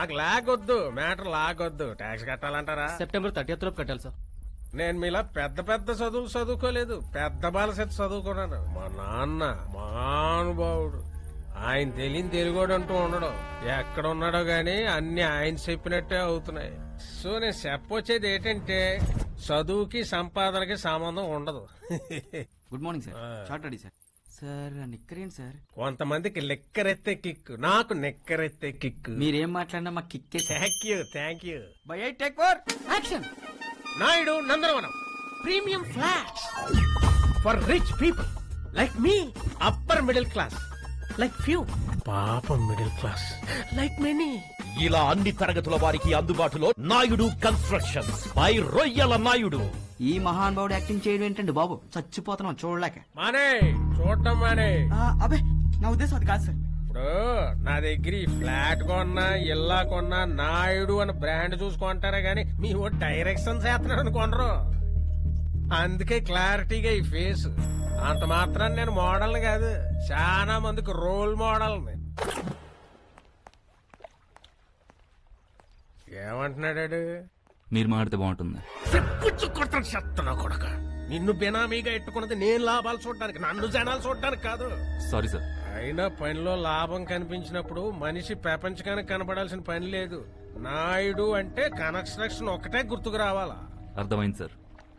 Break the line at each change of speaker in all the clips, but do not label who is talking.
నాకు లాగొద్దు మ్యాటర్ లాగొద్దు ట్యాక్స్ కట్టాలంటారా
సెప్టెంబర్ థర్టీ లోపు కట్టాలి సార్
నేను మీలా పెద్ద పెద్ద చదువులు చదువుకోలేదు పెద్ద బాలసెట్ చదువుకున్నాను మా నాన్న మహానుభావుడు ఆయన తెలియని తెలుగోడు అంటూ ఉండడు ఎక్కడ ఉన్నాడో గాని అన్ని ఆయన చెప్పినట్టే అవుతున్నాయి సో నేను చెప్పొచ్చేది ఏంటంటే చదువుకి సంపాదనకి సంబంధం ఉండదు
good morning sir short ready sir sir నిక్కరేంటి సార్
కొంతమందికి లెక్కరెత్తే కిక్ నాకు నెక్కరెత్తే కిక్
మీరేం మాట్లాడినా మాకు కిక్కే
thank you thank you
bye I take for action
Naidu Nandanavanam premium flat for rich people like మీ upper middle class like few పాపం మిడిల్ క్లాస్ లైక్ మెనీ
ఇలా అన్ని తరగతుల వారికి అందుబాటులో నాయుడు కన్స్ట్రక్షన్స్ బై రొయ్యల నాయుడు
ఈ మహానుభావుడు యాక్టింగ్ చేయడం ఏంటండి బాబు చచ్చిపోతున్నాం చూడలేక
మానే చూడటం మానే
అబే నా ఉద్దేశం అది కాదు సార్
ఇప్పుడు నా దగ్గర ఈ ఫ్లాట్ కొన్నా ఇల్లా కొన్నా నాయుడు అని బ్రాండ్ చూసుకుంటారా గానీ మీ ఓ డైరెక్షన్ చేస్తున్నాడు అనుకోనరు అందుకే క్లారిటీగా ఈ ఫేస్ అంత మాత్రం నేను మోడల్ కాదు చాలా మందికి రోల్ మోడల్ ఏమంటున్నాడు
మీరు మాడితే బాగుంటుంది
చెప్పుచ్చు కొడతాను చెత్తనా కొడక నిన్ను బినామీగా ఎట్టుకున్నది నేను లాభాలు చూడడానికి నన్ను జనాలు చూడడానికి కాదు
సారీ సార్
అయినా పనిలో లాభం కనిపించినప్పుడు మనిషి ప్రపంచకానికి కనబడాల్సిన పని లేదు నాయుడు అంటే కన్స్ట్రక్షన్ ఒకటే గుర్తుకు రావాలా
అర్థమైంది సార్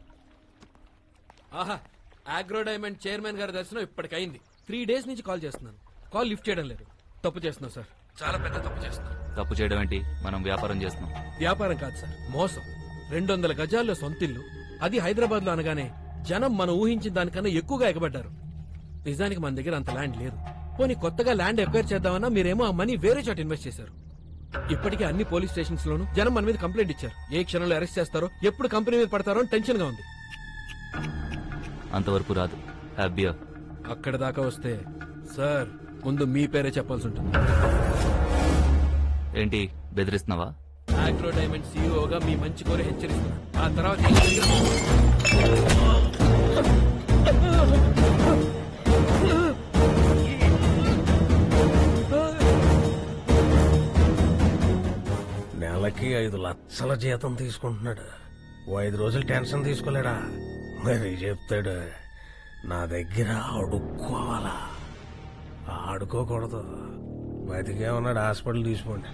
ఆహా ఆగ్రో డైమండ్ చైర్మన్ గారి దర్శనం ఇప్పటికైంది త్రీ డేస్ నుంచి కాల్ చేస్తున్నాను కాల్ లిఫ్ట్ చేయడం లేదు తప్పు చేస్తున్నాం సార్ చాలా పెద్ద తప్పు చేస్తున్నాం
తప్పు చేయడం ఏంటి మనం వ్యాపారం చేస్తున్నాం
వ్యాపారం కాదు సార్ మోసం రెండు వందల గజాల్లో సొంతిల్లు అది హైదరాబాద్ లో అనగానే జనం మనం ఊహించిన దానికన్నా ఎక్కువగా ఎగబడ్డారు నిజానికి మన దగ్గర అంత ల్యాండ్ లేదు పోనీ కొత్తగా ల్యాండ్ ఎక్వైర్ చేద్దామన్నా మీరేమో ఆ మనీ వేరే చోట ఇన్వెస్ట్ చేశారు ఇప్పటికే అన్ని పోలీస్ స్టేషన్స్ లోను జనం మన మీద కంప్లైంట్ ఇచ్చారు ఏ క్షణంలో అరెస్ట్ చేస్తారో ఎప్పుడు కంపెనీ మీద పడతారో అని టెన్షన్ గా ఉంది
అంతవరకు రాదు హ్యాపీయా
అక్కడ దాకా వస్తే సార్ ముందు మీ పేరే చెప్పాల్సి ఉంటుంది
ఏంటి బెదిరిస్తున్నావా
ఆగ్రో డైమండ్ సీఈఓగా మీ మంచి కోరి హెచ్చరిస్తున్నాను ఆ తర్వాత
నెలకి ఐదు లక్షల జీతం తీసుకుంటున్నాడు ఓ ఐదు రోజులు టెన్షన్ తీసుకోలేడా మరి చెప్తాడు నా దగ్గర అడుక్కోవాలా ఆడుకోకూడదు బతికే ఉన్నాడు హాస్పిటల్ తీసుకోండి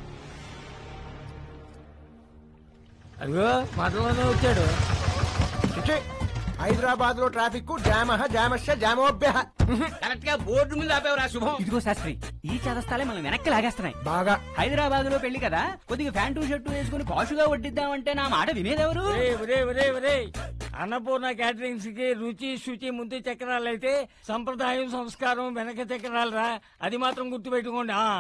అదిగో మాటలోనే వచ్చాడు
హైదరాబాద్ లో ట్రాఫిక్ జామ జామస్య జామోభ్య
కరెక్ట్ గా బోర్డు మీద ఆపేవరా శుభం
ఇదిగో శాస్త్రి ఈ చదస్తాలే మనం వెనక్కి లాగేస్తున్నాయి
బాగా
హైదరాబాద్ లో పెళ్లి కదా కొద్దిగా ప్యాంటు షర్టు వేసుకుని పాషుగా వడ్డిద్దామంటే నా మాట వినేదెవరు
ఒరేయ్, ఒరేయ్, ఒరేయ్, ఒరేయ్. అన్నపూర్ణ క్యాటరింగ్స్ కి రుచి శుచి ముందు చక్రాలు అయితే సంప్రదాయం సంస్కారం వెనక చక్రాలు రా అది మాత్రం గుర్తుపెట్టుకోండి ఆ.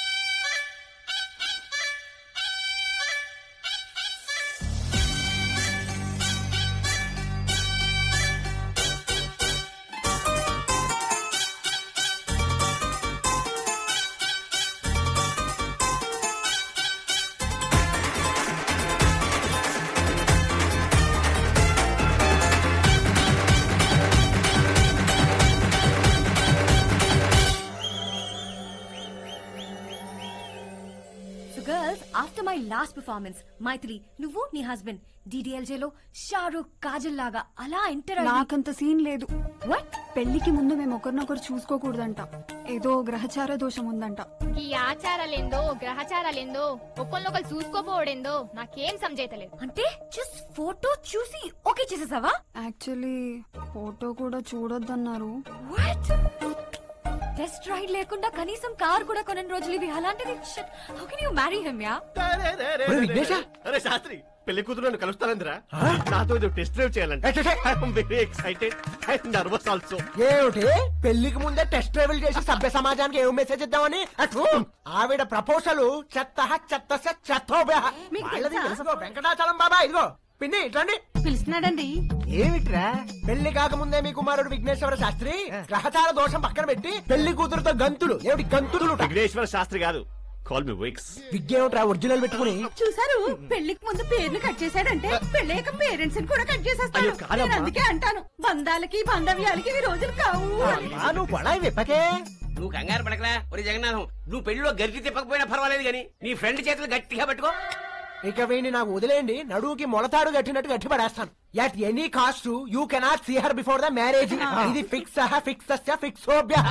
So girls after my last performance Maithili నువ్వు నీ హస్బెండ్ డిడిఎల్జే లో షారూక్ కాజల్ లాగా అలా ఎంటర్
నాకంత సీన్ లేదు
వాట్
పెళ్లికి ముందు మేము ఒకరినొకరు చూసుకోకూడదంట ఏదో గ్రహచార దోషం ఉందంట
ఈ ఆచారాలేందో గ్రహచారాలేందో ఒకళ్ళొకళ్ళు చూసుకోపోవడేందో నాకేం సంజైతలేదు
అంటే జస్ట్ ఫోటో చూసి ఓకే చేసేసావా
యాక్చువల్లీ ఫోటో కూడా చూడొద్దన్నారు
వాట్ టెస్ట్ రైడ్ లేకుండా కనీసం కార్ కూడా కొనని రోజులు ఇవి అలాంటిది how can you marry him యా
అరే శాస్త్రి పెళ్లి కూతురు నన్ను కలుస్తానందిరా నాతో టెస్ట్ డ్రైవ్ చేయాలంటే very excited and nervous also
ఏమిటి పెళ్లికి ముందే టెస్ట్ ట్రావెల్ చేసి సభ్య సమాజానికి ఏం మెసేజ్ ఇద్దామని అటు ఆవిడ ప్రపోజల్ చెత్త చెత్త చెత్తోభ్య
మీకు
వాళ్ళది
తెలుసా?
తెలుసుకో వెంకటాచలం బాబా ఇదిగో పిన్ని ఇట్లండి
పిలుస్తున్నాడండి
ఏమిట్రా పెళ్లి కాకముందే మీ కుమారుడు విఘ్నేశ్వర శాస్త్రి గ్రహచార దోషం పక్కన పెట్టి పెళ్లి కూతురుతో గంతులు ఏమిటి గంతులు
విఘ్నేశ్వర శాస్త్రి కాదు కాల్ మీ విక్స్
విగ్గేమిట్రా ఒరిజినల్ పెట్టుకుని
చూసారు పెళ్లికి ముందు పేర్లు కట్ చేశాడంటే పెళ్ళయ్యాక పేరెంట్స్ కూడా కట్ చేసేస్తాడు
అయ్యో, కాదమ్మా.
నేను అందుకే అంటాను బంధాలకి బాంధవ్యాలకి ఇవి రోజులు కావు అని.
ఆ, నువ్వు పడాయి విప్పకే
నువ్వు కంగారు పడకరా ఒరే జగన్నాథం నువ్వు పెళ్లిలో గరిటి తిప్పకపోయినా పర్వాలేదు గాని నీ ఫ్రెండ్ చేతులు గట్టిగా పట్టుకో
ఇక వీడిని నాకు వదిలేయండి నడువుకి మొలతాడు కట్టినట్టు గట్టి పడేస్తాను at any cost you cannot see her before the marriage ఇది ఫిక్స్ ఫిక్స్ ఫిక్స్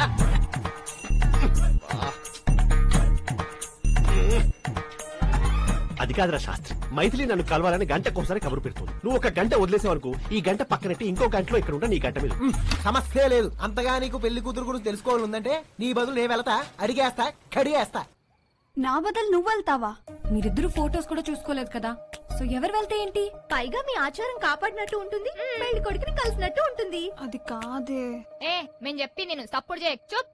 అది కాదురా శాస్త్రి మైథిలి నన్ను కలవాలని గంటకోసారి కబురు పెడుతుంది నువ్వు ఒక గంట వదిలేసావనుకో ఈ గంట పక్కనట్టి ఇంకో గంటలో ఇక్కడ ఉంటా నీ గంట మీద
సమస్య లేదు అంతగా నీకు పెళ్లి కూతురు గురించి తెలుసుకోవాలి ఉందంటే నీ బదులు నేను వెళతా అడిగేస్తా కడిగేస్తా
నా బదులు నువ్వు వెళ్తావా
మీరిద్దరు ఫోటోస్ కూడా చూసుకోలేదు కదా సో ఎవరు వెళ్తే ఏంటి
పైగా మీ ఆచారం కాపాడినట్టు ఉంటుంది పెళ్లి కొడుకుని కలిసినట్టు ఉంటుంది
అది కాదే
ఏ మేము చెప్పి నేను సపోర్ట్ చేయ చూప్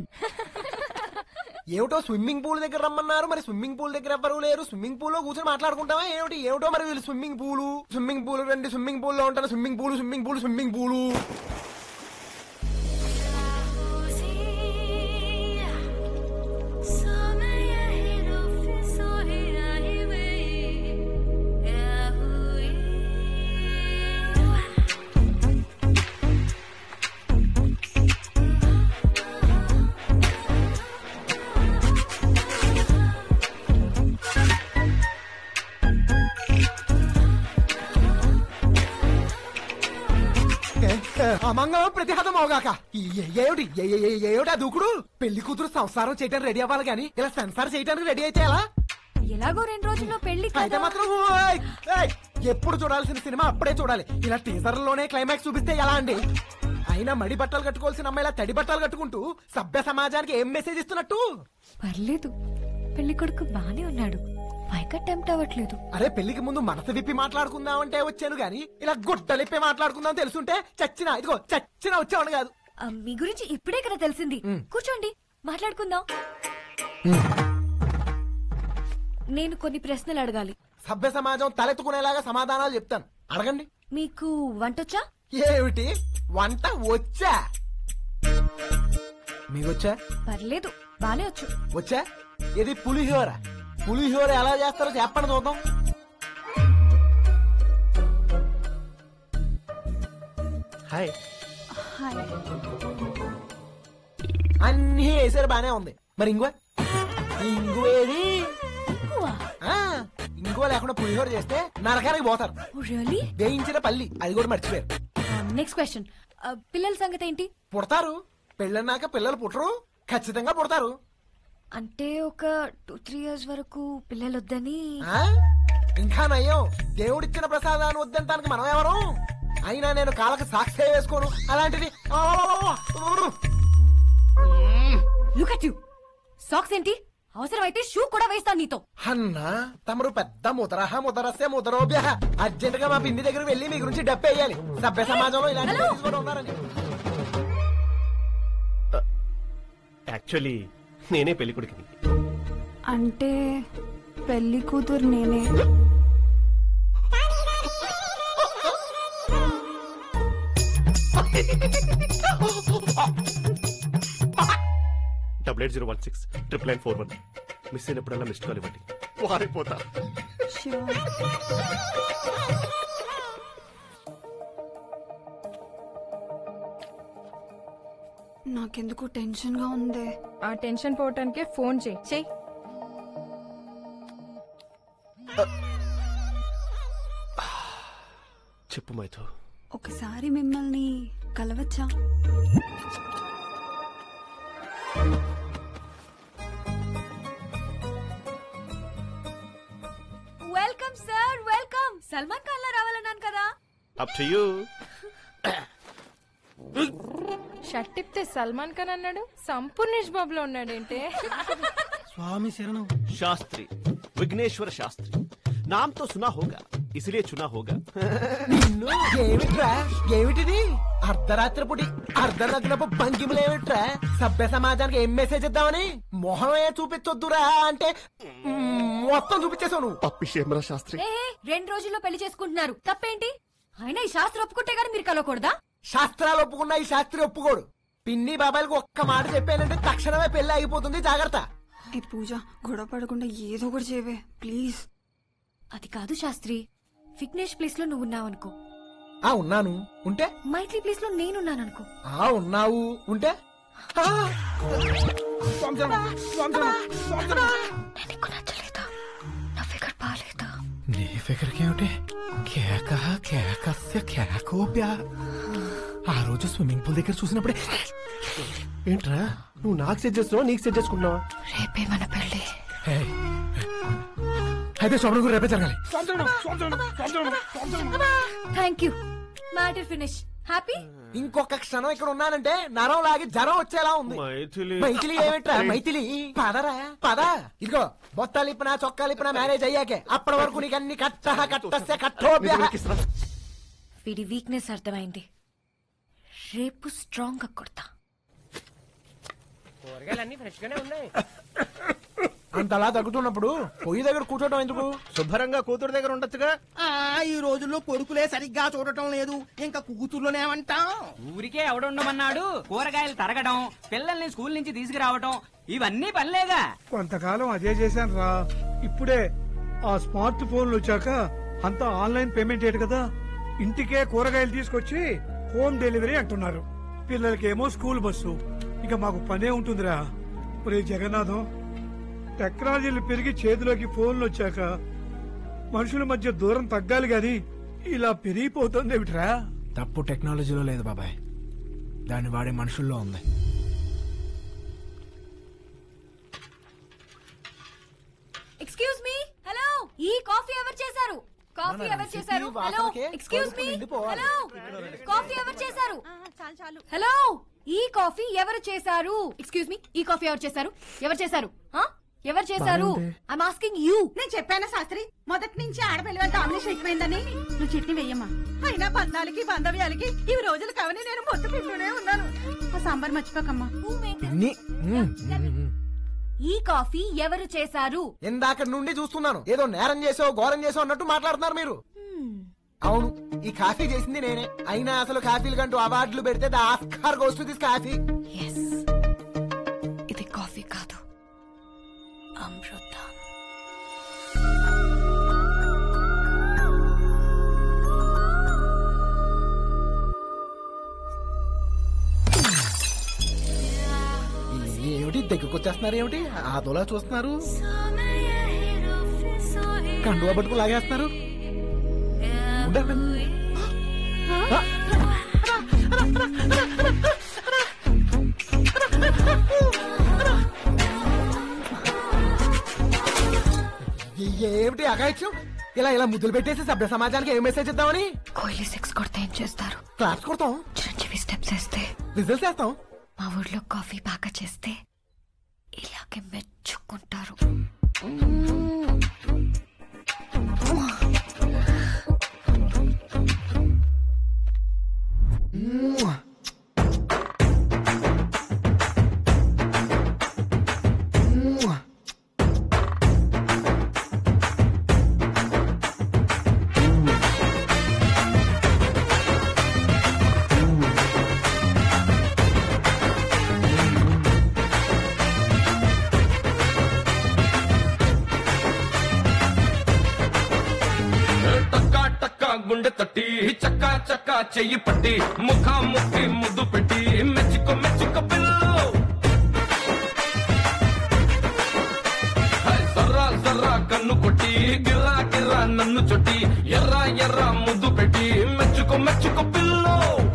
ఏమిటో స్విమ్మింగ్ పూల్ దగ్గర రమ్మన్నారు మరి స్విమ్మింగ్ పూల్ దగ్గర ఎవ్వరూ లేరు స్విమ్మింగ్ పూల్ లో కూర్చొని మాట్లాడుకుంటావా ఏమిటి ఏమిటో మరి వీళ్ళు స్విమ్మింగ్ పూల్ స్విమ్మింగ్ పూల్ రండి స్విమ్మింగ్ పూల్ లో ఉంటారు swimming pool swimming pool swimming pool అమంగళం ప్రతిహతం అవగాక ఏ- ఏమిటి ఏ- ఏ- ఏ- ఏమిటా దూకుడు పెళ్లి కూతురు సంసారం చేయడానికి రెడీ అవ్వాలి కానీ ఇలా సంసారం చేయడానికి రెడీ అయితే ఎలా
ఎలాగో రెండు రోజుల్లో పెళ్లి
అయితే
కదా
మాత్రం ఓయ్, ఏయ్, ఎప్పుడు చూడాల్సిన సినిమా అప్పుడే చూడాలి ఇలా టీజర్ లోనే క్లైమాక్స్ చూపిస్తే ఎలా అండి అయినా మడి బట్టలు కట్టుకోవాల్సిన అమ్మాయి ఇలా తడి బట్టలు కట్టుకుంటూ సభ్య సమాజానికి ఏం మెసేజ్ ఇస్తున్నట్టు
పర్లేదు పెళ్లి కొడుకు బానే ఉన్నాడు పైగా టెంప్ట్ అవ్వట్లేదు
అరే పెళ్లికి ముందు మనసు విప్పి మాట్లాడుకుందామంటే వచ్చాను గాని ఇలా గుడ్డలిప్పి మాట్లాడుకుందాం తెలుసుంటే చచ్చినా ఇదిగో చచ్చినా వచ్చేవాడు కాదు
ఆ, మీ గురించి ఇప్పుడే కదా తెలిసింది కూర్చోండి మాట్లాడుకుందాం నేను కొన్ని ప్రశ్నలు అడగాలి
సభ్య సమాజం తలెత్తుకునేలాగా సమాధానాలు చెప్తాను అడగండి
మీకు వంటొచ్చా
ఏమిటి వంట వచ్చా మీకొచ్చా
పర్లేదు బానే వచ్చు
వచ్చా ఇది పులిహోర పులిహోర ఎలా చేస్తారో చెప్పండి చూద్దాం
హాయ్
హాయ్
అన్ని వేసారు బానే ఉంది మరి ఇంగువ ఇంగువేది ఆ, ఇంగువ లేకుండా పులిహోర చేస్తే నరకానికి పోతారు
రియలీ
వేయించిన పల్లి అది కూడా మర్చిపోయారు
నెక్స్ట్ క్వశ్చన్ పిల్లల సంగతి ఏంటి
పుడతారు పెళ్ళన్నాక పిల్లలు పుట్టరు ఖచ్చితంగా పుడతారు
అంటే ఒక టూ త్రీ ఇయర్స్ వరకు పిల్లలు వద్దని
ఆ? ఇంకా నయ్యం దేవుడిచ్చిన ప్రసాదాన్ని వద్దంటానికి మనం ఎవరు అయినా నేను కాళ్ళకి సాక్షి వేసుకోను అలాంటిది ఆ,
లుక్ అట్ యు సాక్స్ ఏంటి అవసరమైతే షూ కూడా వేస్తాను నీతో
అన్నా తమరు పెద్ద ముదరహ ముదరస్య ముదరోభ్య అర్జెంట్ గా మా పిండి దగ్గర వెళ్ళి మీ గురించి డప్పేయాలి సభ్య సమాజంలో ఇలాంటి
హలో.
ladies కూడా ఉన్నారని
యాక్చువల్లీ నేనే పెళ్లి కొడుకుని
అంటే పెళ్లి కూతురు నేనే
double eight zero one six triple nine four one miss అయినప్పుడల్లా మిస్డ్ కాల్ ఇవ్వండి వారిపోతా
Sure. నాకెందుకు టెన్షన్ గా ఉంది
ఆ టెన్షన్ పోవటానికే ఫోన్ చేయి చెయ్యి
చెప్పు మైథు
ఒకసారి మిమ్మల్ని కలవచ్చా
welcome sir welcome Salman Khan లా రావాలన్నాను కదా
అప్ టు యూ
షర్ట్ తిప్తే సల్మాన్ ఖాన్ అన్నాడు సంపూర్ణేష్ బాబులో ఉన్నాడేంటే
స్వామి శరణం
शास्त्री विघ्नेश्वर शास्त्री नाम तो सुना होगा इसलिए चुना होगा
నిన్ను ఏమిట్రా ఏమిటిది అర్ధరాత్రి పుడి అర్ధనగ్నపు భంగిములు ఏమిట్రా సభ్య సమాజానికి ఏం మెసేజ్ ఇద్దామని మొహం ఏ చూపించొద్దురా అంటే మ్, మొత్తం చూపించేసావు నువ్వు
పప్పి శేమరా శాస్త్రి
ఏ ఏ, రెండు రోజుల్లో పెళ్లి చేసుకుంటున్నారు తప్పేంటి అయినా ఈ శాస్త్రం ఒప్పుకుంటే గానీ మీరు కలవకూడదా
శాస్త్రాలు ఒప్పుకున్నా ఈ శాస్త్రి ఒప్పుకోడు పిన్ని బాబాయిలకు ఒక్క మాట చెప్పానంటే తక్షణమే పెళ్లి ఆగిపోతుంది జాగ్రత్త
ఏ పూజ గొడవ పడకుండా ఏదో ఒకటి చేయవే ప్లీజ్
అది కాదు శాస్త్రి విఘ్నేష్ ప్లేస్ లో నువ్వు ఉన్నావు అనుకో
ఆ ఉన్నాను ఉంటే
మైత్రి ప్లేస్ లో నేనున్నాను అనుకో
ఆ ఉన్నావు ఉంటే ఆ!
నేను నీకు నచ్చలేదా నా ఫిగర్ బాగాలేదా
నీ ఫిగర్కి ఏమిటి కేక కేకస్య కేకోప్యా ఆ రోజు స్విమ్మింగ్ పూల్ దగ్గర చూసినప్పుడే
ఏంట్రా నువ్వు నాకు సెట్ చేస్తున్నావా నీకు సెట్ చేసుకుంటున్నావా
రేపే మన పెళ్ళి
ఏయ్, అయితే శోభన గురు రేపే జరగాలి
thank you matter finish happy
ఇంకొక క్షణం ఇక్కడ ఉన్నానంటే నరం లాగి జ్వరం వచ్చేలా ఉంది
మైథిలి
మైథిలి ఏమిట్రా మైథిలి పదరా పద ఇదిగో బొత్తాలు ఇప్పినా చొక్కాలు ఇప్పినా మ్యారేజ్ అయ్యాకే అప్పటి వరకు నీకు అన్ని కట్ట కట్టొస్తే కట్టోప్యా
వీడి వీక్నెస్ అర్థమైంది రేపు స్ట్రాంగ్ గా కొడతా
కూరగాయలన్నీ ఫ్రెష్ గానే ఉన్నాయి
అంతలా తగ్గుతున్నప్పుడు పొయ్యి దగ్గర కూర్చోటం ఎందుకు
శుభ్రంగా కూతురు దగ్గర ఉండొచ్చుగా
ఆ ఈ రోజుల్లో కొడుకులే సరిగ్గా చూడటం లేదు ఇంకా కూతుర్లోనేమంటాం
ఊరికే ఎవడుండమన్నాడు కూరగాయలు తరగడం పిల్లల్ని స్కూల్ నుంచి తీసుకురావటం ఇవన్నీ పనిలేగా
కొంతకాలం అదే చేశాను రా ఇప్పుడే ఆ స్మార్ట్ ఫోన్లు వచ్చాక అంతా ఆన్లైన్ పేమెంట్ చేయడు కదా ఇంటికే కూరగాయలు తీసుకొచ్చి హోమ్ డెలివరీ అంటున్నారు పిల్లలకేమో స్కూల్ బస్సు ఇక మాకు పనే ఉంటుందిరా ఒరే జగన్నాథం టెక్నాలజీలు పెరిగి చేతిలోకి ఫోన్లు వచ్చాక మనుషుల మధ్య దూరం తగ్గాలి గాని ఇలా పెరిగిపోతుంది ఏమిట్రా
తప్పు టెక్నాలజీలో లేదు బాబాయ్ దాన్ని వాడే మనుషుల్లో ఉంది
ఎక్స్క్యూజ్ మీ హలో ఈ కాఫీ ఎవరు చేశారు కాఫీ
మన
ఎవరు
రెసిపీ
చేశారు హలో
వాసనకే
ఎక్స్క్యూజ్
కడుపు
మీ
నిండిపోవాలి.
హలో కాఫీ ఎవరు చేశారు హలో ఈ కాఫీ ఎవరు చేశారు ఎక్స్క్యూజ్ మీ ఈ కాఫీ ఎవరు చేశారు ఎవరు చేశారు ఆ? ఎవరు చేశారు ఐఎమ్ ఆస్కింగ్ యూ
నేను చెప్పాను శాస్త్రి మొదటి నుంచి ఆడపిల్ల వెంట ఆమ్లేషన్ ఎక్కువైందని నువ్వు చట్నీ వెయ్యమ్మా అయినా బంధాలకి బాంధవ్యాలకి ఇవి రోజులు కావని నేను మొత్తం పెట్టునే ఉన్నాను ఆ సాంబార్ మర్చిపోకమ్మా
పిన్ని మ్మ్.
ఈ కాఫీ ఎవరు చేశారు
ఇందాక నుండి చూస్తున్నాను ఏదో నేరం చేసావు ఘోరం చేసావు అన్నట్టు మాట్లాడుతున్నారు మీరు అవును ఈ కాఫీ చేసింది నేనే అయినా అసలు కాఫీలు కంటూ అవార్డులు పెడితే the Oscar goes to this coffee
yes ఇది కాఫీ కాదు అమృతం
ఏమిటి దగ్గరకొచ్చేస్తున్నారు ఏమిటి ఆదోలా చూస్తున్నారు కండువా పట్టుకు లాగేస్తున్నారు ఉండండి. ఆ! ఏ- ఏమిటి అగాయిత్యం ఇలా ఇలా ముద్దులు పెట్టేసి సభ్య సమాజానికి ఏం మెసేజ్ ఇద్దామని
కోహ్లీ సిక్స్ కొడితే ఏం చేస్తారు
క్లాప్స్ కొడతాం
చిరంజీవి స్టెప్స్ వేస్తే
రిజల్ట్స్ వేస్తాం
మా ఊర్లో కాఫీ బాగా చేస్తే ఇలాగే మెచ్చుకుంటారు
టక్కా టక్కా గుండె తట్టి చక్కా చక్కా చెయ్యి పట్టి ముఖా ముక్కి ముద్దు పెట్టి మెచ్చుకో మెచ్చుకో పిల్లు హై, సర్రా సర్రా కన్ను కొట్టి గిర్రా గిర్రా నన్ను చుట్టి ఎర్ర ఎర్ర ముద్దు పెట్టి మెచ్చుకో మెచ్చుకో పిల్లు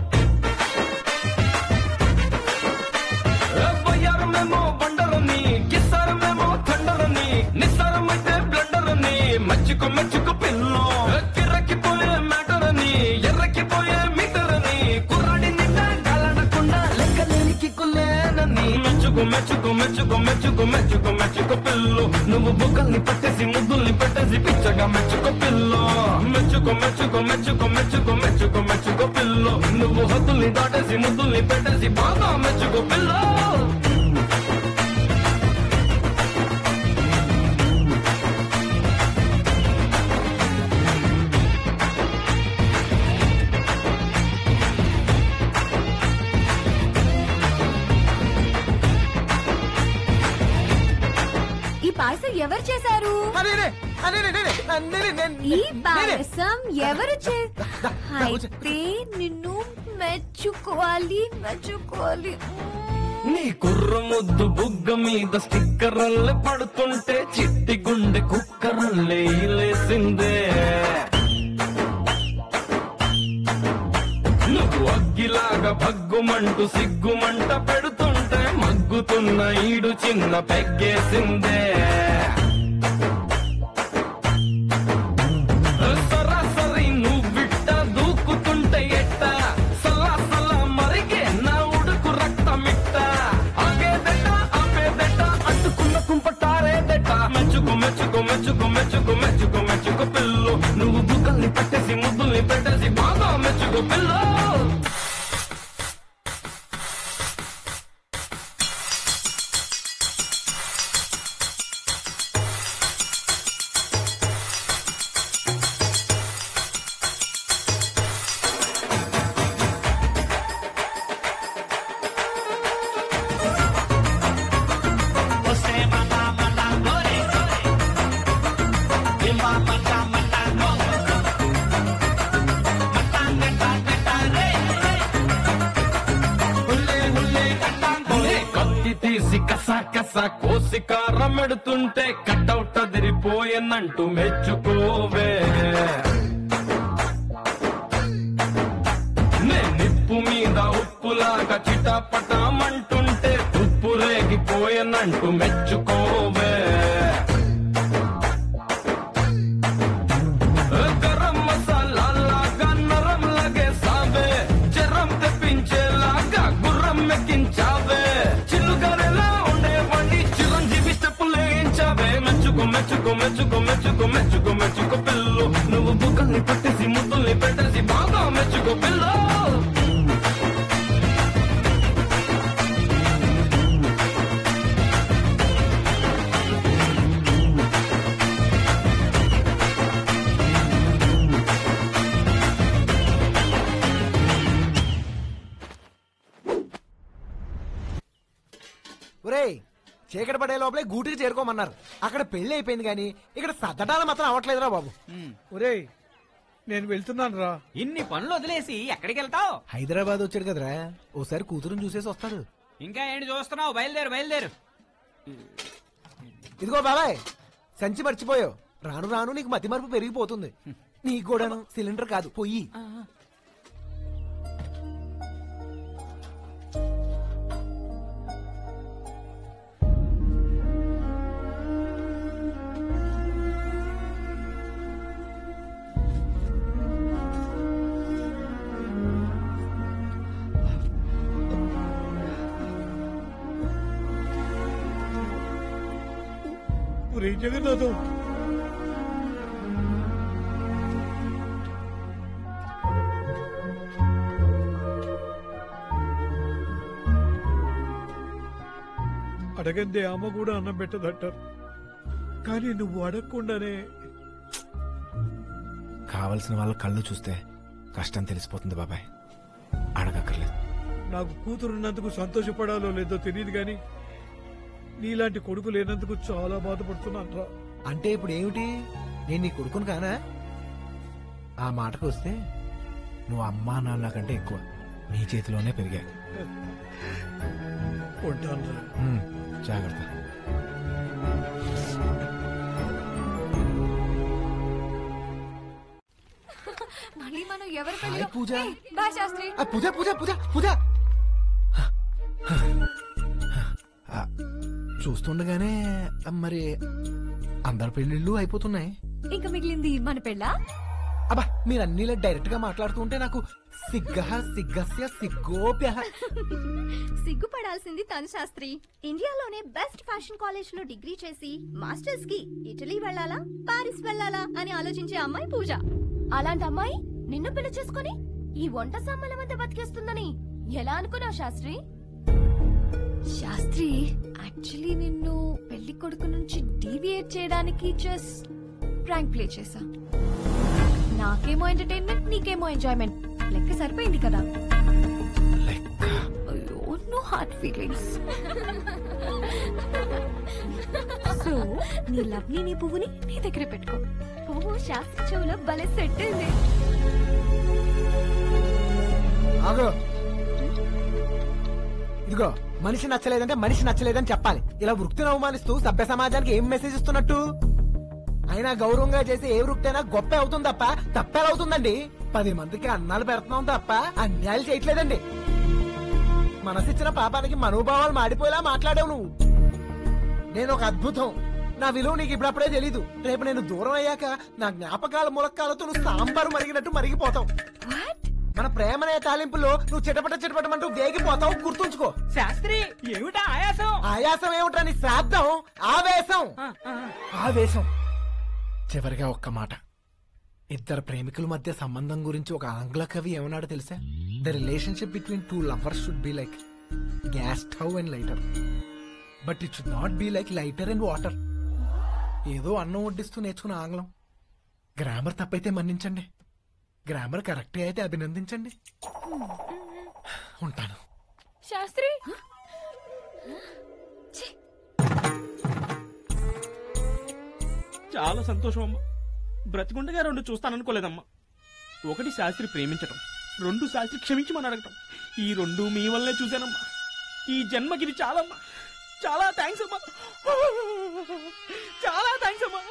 బొయ్యారమేమో బండరని కిస్సారమేమో థండరని నిస్సారమైతే బ్లండరని మచ్చుకో మెచ్చుకో పిల్లో కిర్రకిపోయే మ్యాటరని ఎర్రకిపోయే మీటరని కుర్రాడి నిండా గలడకుండా లెక్కలేని కిక్కులేనని మెచ్చుకో మెచ్చుకో మెచ్చుకో మెచ్చుకో మెచ్చుకో మెచ్చుకో పిల్లు నువ్వు బుక్కల్ని పట్టేసి ముద్దుల్ని పెట్టేసి పిచ్చగా మెచ్చుకో పిల్లో మెచ్చుకో మెచ్చుకో మెచ్చుకో మెచ్చుకో మెచ్చుకో మెచ్చుకో పిల్లో నువ్వు హద్దుల్ని దాటేసి ముద్దుల్ని పెట్టేసి బాగా మెచ్చుకో పిల్లో
చేశారు
నేనే, ఆ, నేనే, నేనే, ఆ, నేనే, నేనే,
ఈ
నేనే.
పాయసం ఎవరు చే అయితే నిన్ను మెచ్చుకోవాలి మెచ్చుకోవాలి
నీ కుర్ర ముద్దు బుగ్గ మీద స్టిక్కర్రల్లే పడుతుంటే చిట్టి గుండె కుక్కరల్లే లేసిందే నువ్వు అగ్గిలాగా భగ్గుమంటూ సిగ్గుమంట పెడుతుంటే మగ్గుతున్న ఈడు చిన్న పెగ్గేసిందే సరాసరి నువ్విట్ట దూకుతుంటే ఎట్ట సల్లా సల్లా మరిగే నా ఉడుకు రక్తమిట్ట ఆగేదెట్ట ఆపేదెట్ట అట్టుకున్న కుంపటారేదెట్ట మెచ్చుకు మెచ్చుకు మెచ్చుకు మెచ్చుకు మెచ్చుకు మెచ్చుకు పిల్లు నువ్వు బుక్కల్ని పెట్టేసి ముద్దుల్ని పెట్టేసి బాగా మెచ్చుకు పిల్లు కత్తి తీసి కసా కసా కోసి కారం ఎడుతుంటే కట్టౌట్ అదిరిపోయనంటూ మెచ్చుకోవే నే నిప్పు మీద ఉప్పులాగా చిటాపటామంటుంటే ఉప్పు రేగిపోయనంటూ మెచ్చుకోవే గరం మసాలా లాగా నరం లగే సావే జరం తెప్పించేలాగా గుర్రం మెక్కించావే చిలుకరెలా ఉండేవాణ్ణి చిరంజీవి స్టెప్పులు వేయించావే మెచ్చుకో మెచ్చుకో మెచ్చుకో మెచ్చుకో మెచ్చుకో మెచ్చుకో పిల్లు నువ్వు బుక్కల్ని పెట్టేసి ముద్దుల్ని పెట్టేసి బాగా మెచ్చుకో పిల్లు
ఒరేయ్ చీకటి పడే లోపలే గూటికి చేరుకోమన్నారు అక్కడ పెళ్లి అయిపోయింది కానీ ఇక్కడ సర్దటాలు మాత్రం అవ్వట్లేదురా బాబు
ఒరేయ్ నేను వెళ్తున్నాను రా
ఇన్ని పనులు వదిలేసి ఎక్కడికి వెళ్తావు
హైదరాబాద్ వచ్చాడు కదరా ఓసారి కూతురుని చూసేసి వస్తాడు
ఇంకా ఏంటి చూస్తున్నావు బయలుదేరు బయలుదేరు
ఇదిగో బాబాయ్ సంచి మర్చిపోయావు రాను రాను నీకు మతి మరుపు పెరిగిపోతుంది నీకు కూడాను సిలిండర్ కాదు పొయ్యి
ఒరే జగన్నాథం అడగందే అమ్మ కూడా అన్నం పెట్టదంటారు కానీ నువ్వు అడగకుండానే
కావలసిన వాళ్ళ కళ్ళు చూస్తే కష్టం తెలిసిపోతుంది బాబాయ్ అడగక్కర్లేదు
నాకు కూతురున్నందుకు సంతోషపడాలో లేదో తెలియదు గాని నీలాంటి కొడుకు లేనందుకు చాలా బాధపడుతున్నాను రా
అంటే ఇప్పుడు ఏమిటి నేను నీ కొడుకును కానా ఆ మాటకు వస్తే నువ్వు అమ్మా నాన్న కంటే ఎక్కువ నీ చేతిలోనే పెరిగా
ఉంటాను రా
ఉమ్, జాగ్రత్త
మళ్ళీ మనం ఎవరి
హాయ్
పెళ్ళి
పూజ.
బాయ్ శాస్త్రి
ఆ, పూజ పూజ పూజ పూజ ఆ, చూస్తుండగానే ఆ, మరి అందరి పెళ్లిళ్ళు అయిపోతున్నాయి
ఇంకా మిగిలింది మన పెళ్ళా
అబ్బా మీరు అన్ని డైరెక్ట్ గా మాట్లాడుతుంటే నాకు సిగ్గ సిగ్గస్య సిగ్గోప్య
సిగ్గుపడాల్సింది తను శాస్త్రి ఇండియాలోనే బెస్ట్ ఫ్యాషన్ కాలేజ్ లో డిగ్రీ చేసి మాస్టర్స్ కి ఇటలీ వెళ్ళాలా పారిస్ వెళ్ళాలా అని ఆలోచించే అమ్మాయి పూజ
అలాంటి అమ్మాయి నిన్ను పెళ్లి చేసుకుని ఈ వంట సామాన్ల మధ్య బతికేస్తుందని ఎలా అనుకున్నావు శాస్త్రి శాస్త్రి యాక్చువల్లీ నిన్ను పెళ్లి కొడుకు నుంచి డీవియేట్ చేయడానికి జస్ట్ ప్రాంక్ ప్లే చేశా నాకేమో ఎంటర్టైన్మెంట్ నీకేమో ఎంజాయ్మెంట్ లెక్క సరిపోయింది కదా అయ్యో నో హార్ట్ ఫీలింగ్స్ సో నీ లవ్ ని నీ పువ్వుని నీ దగ్గర పెట్టుకో పువ్వు శాస్త్రి చెవులో భలే సెట్ అయింది
ఆగు ఇదిగో మనిషి నచ్చలేదంటే మనిషి నచ్చలేదని చెప్పాలి ఇలా వృత్తిని అవమానిస్తూ సభ్య సమాజానికి ఏం మెసేజ్ ఇస్తున్నట్టు అయినా గౌరవంగా చేసి ఏ వృత్తి అయినా గొప్ప అవుతుంది తప్ప తప్పేలా అవుతుందండి పది మందికి అన్నాలు పెడుతున్నాం తప్ప అన్యాయాలు చేయట్లేదండి మనసిచ్చిన పాపానికి మనోభావాలు మాడిపోయేలా మాట్లాడావు నువ్వు నేను ఒక అద్భుతం నా విలువ నీకు ఇప్పుడప్పుడే తెలీదు రేపు నేను దూరం అయ్యాక నా జ్ఞాపకాల ములక్కాలతో నువ్వు సాంబారు మరిగినట్టు మరిగిపోతావు మన ప్రేమనే తాలింపులో నువ్వు చిటపట చిటపటమంటూ వేగిపోతావు గుర్తుంచుకో
శాస్త్రి ఏమిటా ఆయాసం
ఆయాసం ఏమిట్రా నీ శ్రాద్ధం ఆవేశం ఆవేశం చివరిగా ఒక్క మాట ఇద్దరు ప్రేమికుల మధ్య సంబంధం గురించి ఒక ఆంగ్ల కవి ఏమన్నాడో తెలుసా the relationship between two lovers should be like gas stove and lighter but it should not be like lighter and water ఏదో అన్నం వడ్డిస్తూ నేర్చుకున్న ఆంగ్లం గ్రామర్ తప్పైతే మన్నించండి గ్రామర్ కరెక్టే అయితే అభినందించండి ఉంటాను
శాస్త్రి
చాలా సంతోషం అమ్మా బ్రతికుండగా రెండు చూస్తాననుకోలేదమ్మా ఒకటి శాస్త్రి ప్రేమించటం రెండు శాస్త్రి క్షమించమని అడగటం ఈ రెండు మీ వల్లే చూశానమ్మా ఈ జన్మకి ఇది చాలమ్మా చాలా థ్యాంక్స్ అమ్మా చాలా థ్యాంక్స్ అమ్మా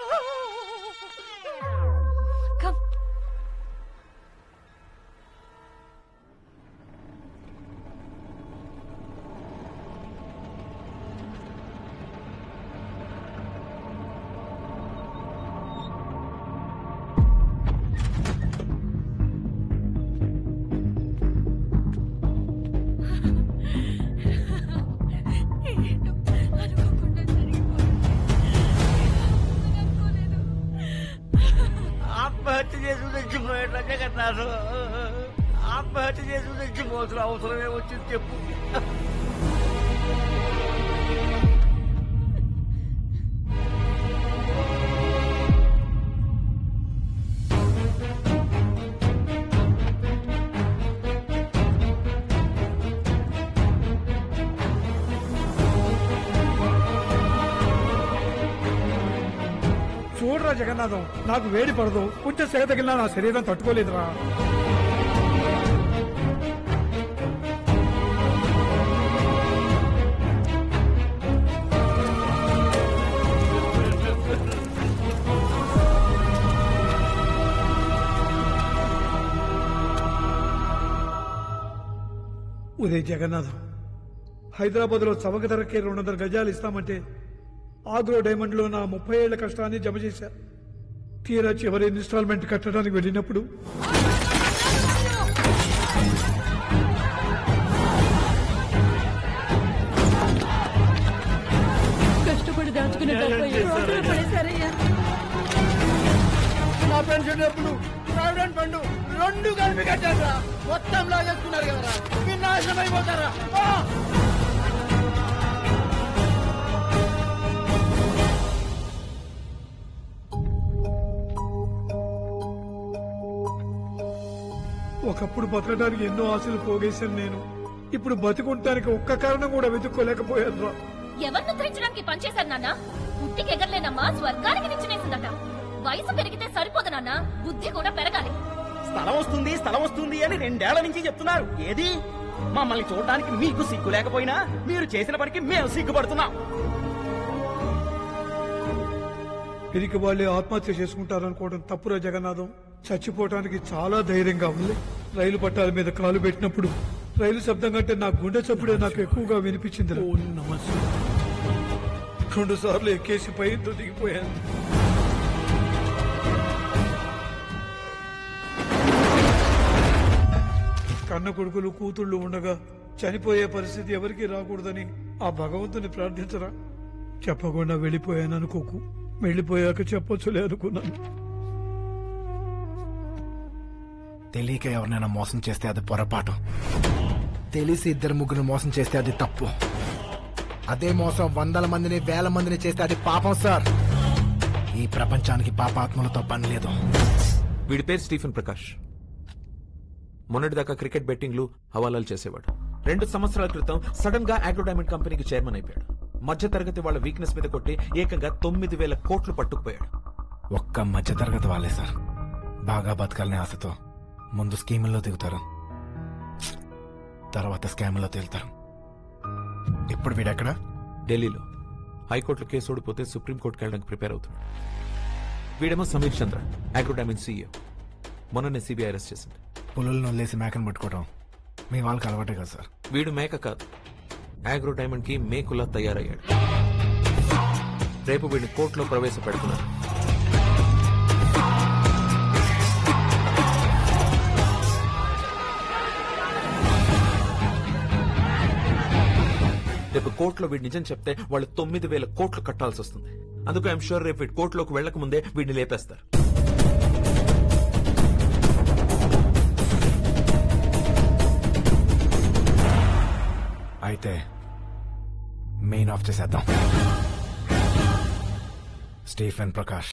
ఆత్మహత్య చేసి తెచ్చిపోయేట్లా జగన్నాథు ఆత్మహత్య చేసి తెచ్చిపోతున్న అవసరమే వచ్చింది చెప్పు
చూడరా జగన్నాథం నాకు వేడి పడదు కొంచెం సెగ తగిలినా నా శరీరం తట్టుకోలేదురా ఉదయ్ జగన్నాథం హైదరాబాద్ లో చవక ధరకే రెండు వందల గజాలు ఇస్తామంటే ఆగ్రో డైమండ్ లో నా ముప్పై ఏళ్ల కష్టాన్ని జమ చేశా తీరా చివరి ఇన్స్టాల్మెంట్ కట్టడానికి వెళ్ళినప్పుడు
కష్టపడి దాచుకునే
నా పెన్షన్ డబ్బులు ప్రావిడెంట్ ఫండ్ రెండు కలిపి కట్టారా మొత్తం లాగేసుకున్నారు కదరా మీరు నాశనం అయిపోతారా ఆ!
ఒకప్పుడు బతకడానికి ఎన్నో ఆశలు పోగేశాను నేను ఇప్పుడు బతుకుంటానికి ఒక్క కారణం కూడా వెతుక్కోలేకపోయాను రా
ఎవరిని ఉద్ధరించడానికి పనిచేశారు నాన్న పుట్టికి ఎగరలేనమ్మా స్వర్గానికి నిచ్చినేసిందట వయసు పెరిగితే సరిపోదు నాన్న బుద్ధి కూడా పెరగాలి
స్థలం వస్తుంది స్థలం వస్తుంది అని రెండేళ్ల నుంచి చెప్తున్నారు ఏది మమ్మల్ని చూడడానికి మీకు సిగ్గు లేకపోయినా మీరు చేసిన పనికి మేము సిగ్గుపడుతున్నాం
పిరికి వాళ్ళే ఆత్మహత్య చేసుకుంటారనుకోవడం తప్పురా జగన్నాథం చచ్చిపోవటానికి చాలా ధైర్యంగా ఉంది రైలు పట్టాల మీద కాలు పెట్టినప్పుడు రైలు శబ్దం కంటే నా గుండె చప్పుడే నాకు ఎక్కువగా వినిపించింది రెండు సార్లు ఎక్కేసి పై దిగిపోయాను కన్న కొడుకులు కూతుళ్ళు ఉండగా చనిపోయే పరిస్థితి ఎవరికీ రాకూడదని ఆ భగవంతుని ప్రార్థించరా చెప్పకుండా వెళ్ళిపోయాను అనుకోకు వెళ్ళిపోయాక చెప్పొచ్చులే అనుకున్నాను
తెలియక ఎవరినైనా మోసం చేస్తే అది పొరపాటు తెలిసి ఇద్దరు ముగ్గురు మోసం చేస్తే అది తప్పు అదే మోసం వందల మందిని వేల మందిని చేస్తే అది పాపం సార్ ఈ ప్రపంచానికి పాపాత్మలతో పని లేదు
వీడి పేరు స్టీఫెన్ ప్రకాష్ మొన్నటిదాకా క్రికెట్ బెట్టింగ్లు హవాలాలు చేసేవాడు రెండు సంవత్సరాల క్రితం సడన్ గా ఆగ్రో డైమండ్ కంపెనీకి చైర్మన్ అయిపోయాడు మధ్య తరగతి వాళ్ళ వీక్నెస్ మీద కొట్టి ఏకంగా తొమ్మిది వేల కోట్లు పట్టుకుపోయాడు
ఒక్క మధ్యతరగతి వాళ్ళే సార్ బాగా బతకాలనే ఆశతో ముందు స్కీముల్లో దిగుతారు తర్వాత స్కామ్లో తేలుతారు ఇప్పుడు వీడెక్కడ
ఢిల్లీలో హైకోర్టులో కేసు ఓడిపోతే సుప్రీంకోర్టుకి వెళ్ళడానికి ప్రిపేర్ అవుతున్నాడు వీడేమో Sameer Chandra agro diamond CEO మొన్ననే సిబిఐ అరెస్ట్ చేసింది
పులులను వదిలేసి మేకను పట్టుకోవడం మీ వాళ్ళకి అలవాటే కదా సార్
వీడు మేక కాదు ఆగ్రో డైమండ్ కి మేకులా తయారయ్యాడు రేపు వీడిని కోర్టులో ప్రవేశపెడుతున్నారు రేపు కోర్టులో వీడు నిజం చెప్తే వాళ్ళు తొమ్మిది వేల కోట్లు కట్టాల్సి వస్తుంది అందుకు ఐఎమ్ షూర్ రేపు వీడు కోర్టులోకి వెళ్ళక ముందే వీడిని లేపేస్తారు
అయితే మెయిన్ ఆఫ్ చేసేద్దాం స్టీఫెన్ ప్రకాష్